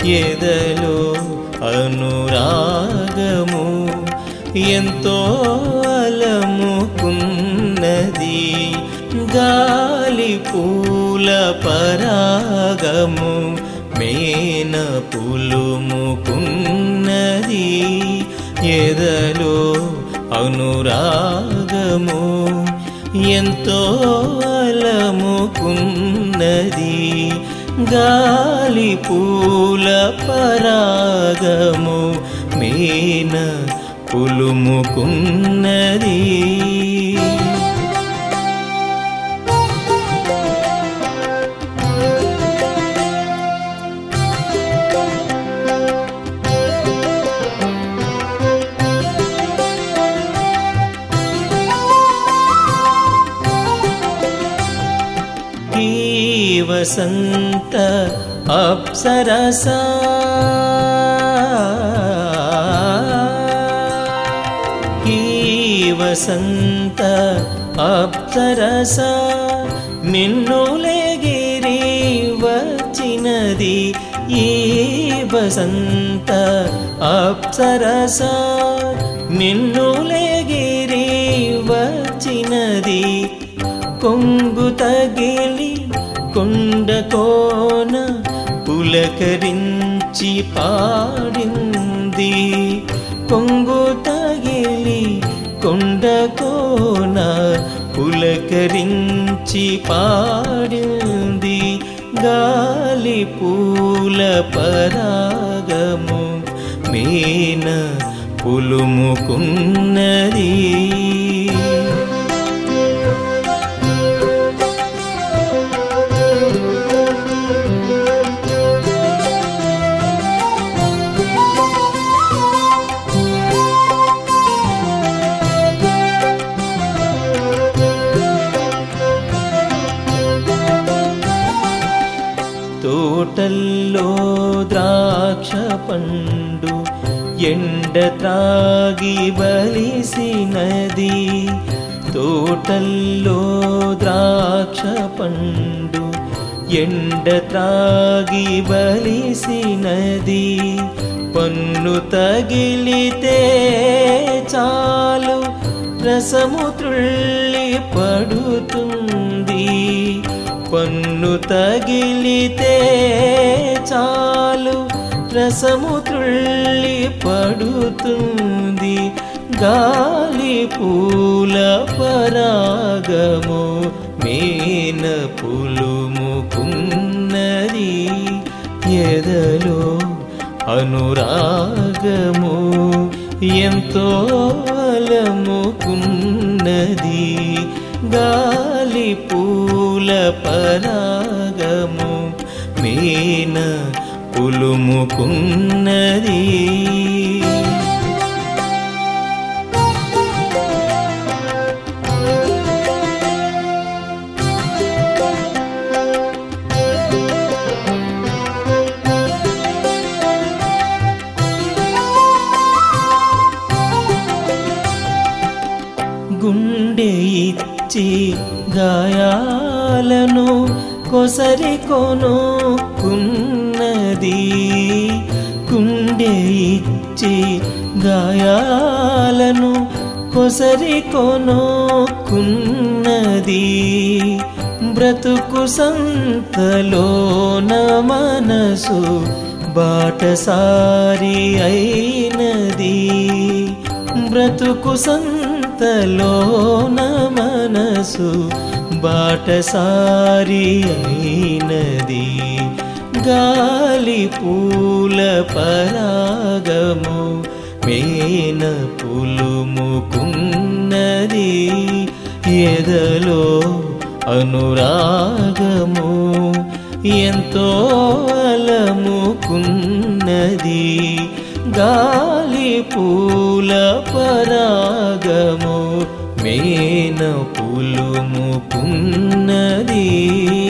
ఎదలో అనురాగము ఎంతో అలముకున్నది గాలి పూల పరాగము మేన పులుముకున్నది ఎదలో అనురాగము ఎంతో అలముకున్నది గాలి పూల పరాగము మీన పులుముకున్నది ఈ వసంత అప్సరసా ఈ వసంత అప్సరస మిన్నులెగిరి వచ్చినది ఈ వసంత అప్సరస మిన్నులెగిరి వచ్చినది కొంగు తగిలి కొండ కోన పులకరించి పాడింది కొంగు తగిలి కొండ కోన పులకరించి పాడింది గాలి పూల పరాగము మీన పులుముకున్నది తోటల్లో ద్రాక్ష పండు ఎండ త్రాగి బలిసినది తోటల్లో ద్రాక్ష పండు ఎండ త్రాగి బలిసినది పన్ను తగిలితే చాలు రసము త్రుళ్ళి పడుతుంది పన్ను తగిలితే చాలు రసము త్రుళ్ళి పడుతుంది గాలి పూల పరాగము మీన పులుముకున్నది ఎదలో అనురాగము ఎంతో అలముకున్నది గాలి పూల పరాగము మీన పులుముకున్నది గుండె ఇచ్చి గాయాలను కొసరి కొనుక్కున్నది గుండె ఇచ్చి గాయాలను కొసరి కొనుక్కున్నది బ్రతుకు సంతలోన మనసు బాటసారి అయినది బ్రతుకు సంతలోన మనసు బాటసారి అయినది గాలి పూల పరాగము మేన పులుముకున్నది ఎదలో అనురాగము ఎంతో అలముకున్నది గాలి పూల పరాగము మేన పులుముకున్నది